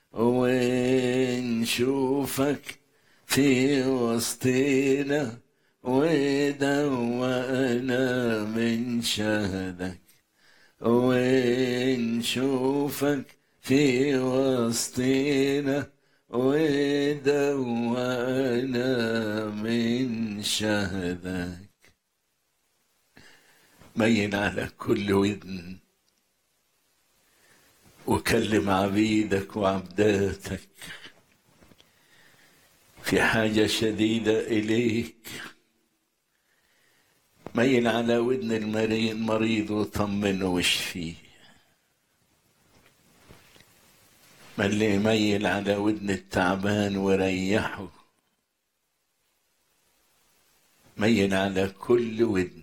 ونشوفك في وسطنا ودوقنا من شهدك ونشوفك في وسطنا ودوقنا من شهدك مين على كل ودن وكلم عبيدك وعبداتك في حاجة شديدة إليك مين على ودن المريض وطمنه واشفيه من اللي يميل على ودن التعبان وريحه ميل على كل ودن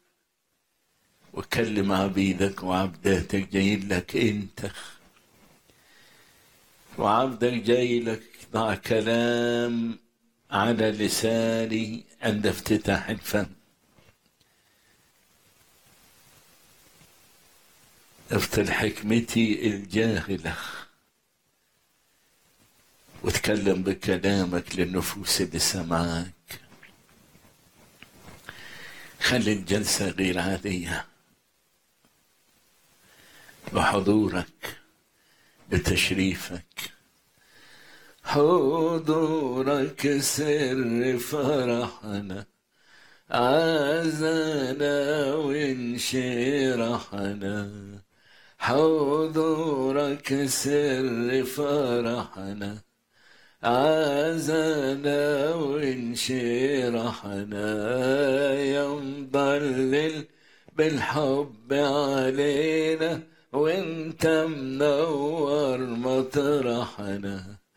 وكلم عبيدك وعبداتك جاي لك انت وعبدك جاي لك ضع كلام على لساني عند افتتاح الفم افتل حكمتي الجاهلة وتكلم بكلامك للنفوس اللي سمعاك خلي الجلسة غير عادية بحضورك بتشريفك حضورك سر فرحنا عزنا وانشرحنا حضورك سر فرحنا عزنا وانشرحنا يا مضلل بالحب علينا وانت منور مطرحنا